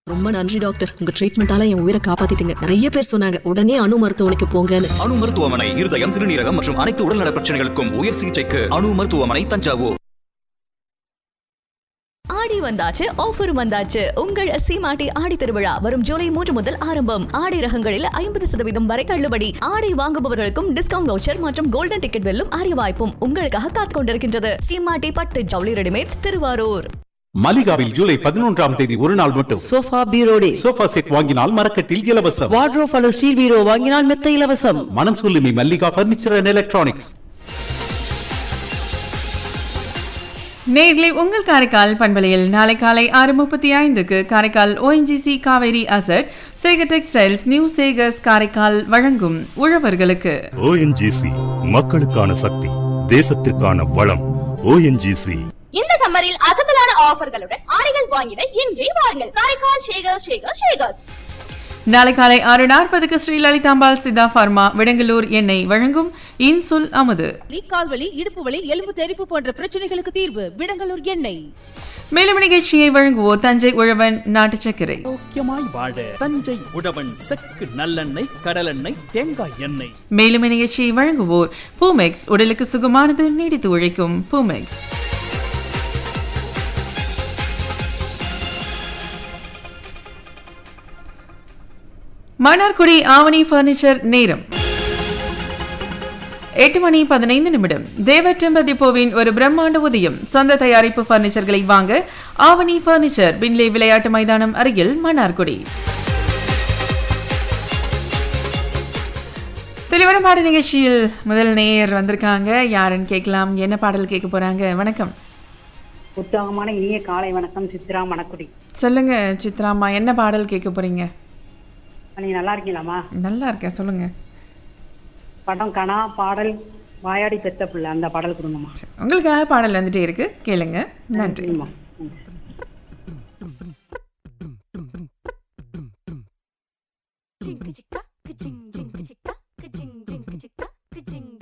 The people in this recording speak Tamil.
ரொம்ப நன்றி டாக்டர் உங்க ட்ரீட்மெண்டால என் உயிரை காப்பாத்திட்டீங்க நிறைய பேர் சொன்னாங்க உடனே அணு மருத்துவமனைக்கு போங்கன்னு அணு மருத்துவமனை இருதயம் சிறுநீரகம் மற்றும் அனைத்து உடல்நல பிரச்சனைகளுக்கும் உயர் சிகிச்சைக்கு அணு மருத்துவமனை தஞ்சாவூர் ஆடி வந்தாச்சு ஆஃபர் வந்தாச்சு உங்கள் சீமாட்டி ஆடி திருவிழா வரும் ஜூலை மூன்று முதல் ஆரம்பம் ஆடை ரகங்களில் ஐம்பது சதவீதம் வரை தள்ளுபடி ஆடை வாங்குபவர்களுக்கும் டிஸ்கவுண்ட் வவுச்சர் மற்றும் கோல்டன் டிக்கெட் வெல்லும் அரிய வாய்ப்பும் உங்களுக்காக காத்துக் கொண்டிருக்கின்றது சீமாட்டி பட்டு ஜவுளி ரெடிமேட்ஸ் திருவாரூர் மலிகாவில் ஜூலை பதினொன்றாம் தேதி ஒரு நாள் மட்டும் sofa bureau day sofa set வாங்கினால் மரக்கட்டில் இலவசம் வார்ட்ரோப் அல்லது ஸ்டீல் பீரோ வாங்கினால் மெத்த இலவசம் மனம் சொல்லுமி மல்லிகா பர்னிச்சர் அண்ட் எலக்ட்ரானிக்ஸ் நேர்களை உங்கள் காரைக்கால் பண்பலையில் நாளை காலை ஆறு முப்பத்தி ஐந்துக்கு Karaikal ONGC Cauvery asset Sekar textiles new Sekar's Karaikal வழங்கும் உழவர்களுக்கு ஓஎன்ஜிசி மக்களுக்கான சக்தி தேசத்திற்கான வளம் ஓஎன்ஜிசி இந்த சம்மரில் அசத்தலான ஆஃபர்களுடன் ஆடைகள் வாங்கிட இன்றே வாருங்கள் காரைக்கால் ஷேகர் ஷேகர் ஷேகர்ஸ் நாளை காலை ஆறு நாற்பதுக்கு ஸ்ரீ லலிதாம்பாள் சித்தா ஃபார்மா விடங்கலூர் எண்ணெய் வழங்கும் இன்சுல் அமுது கால்வலி இடுப்பு வலி எலும்பு தெறிப்பு போன்ற பிரச்சனைகளுக்கு தீர்வு விடங்கலூர் எண்ணெய் மேலும் நிகழ்ச்சியை வழங்குவோர் தஞ்சை உழவன் நாட்டு சர்க்கரை ஆரோக்கியமாய் வாழ தஞ்சை உழவன் செக்கு நல்லெண்ணெய் கடலெண்ணெய் தேங்காய் எண்ணெய் மேலும் நிகழ்ச்சியை வழங்குவோர் பூமெக்ஸ் உடலுக்கு சுகமானது நீடித்து உழைக்கும் பூமெக்ஸ் மன்னார்குடி ஆவணி பர்னிச்சர் நேரம் எட்டு மணி பதினைந்து நிமிடம் தேவர் டெம்பர் டிப்போவின் ஒரு பிரம்மாண்ட உதயம் சொந்த தயாரிப்பு பர்னிச்சர்களை வாங்க ஆவணி பர்னிச்சர் பின்லே விளையாட்டு மைதானம் அருகில் மன்னார்குடி தெளிவான பாட நிகழ்ச்சியில் முதல் நேயர் வந்திருக்காங்க யாருன்னு கேட்கலாம் என்ன பாடல் கேட்க போறாங்க வணக்கம் உற்சாகமான இனிய காலை வணக்கம் சித்ரா மணக்குடி சொல்லுங்க சித்ராம்மா என்ன பாடல் கேட்க போறீங்க நீங்க நல்லா இருக்கீங்களாமா நல்லா இருக்கேன் சொல்லுங்க படம் கனா பாடல் வாயாடி பெத்த பிள்ளை அந்த பாடல் கொடுங்கம்மா உங்களுக்காக பாடல் வந்துட்டே இருக்கு கேளுங்க நன்றி நன்றிம்மா. சிக்கு சிக்கா கிச்சிங் சிங்கு சிக்கா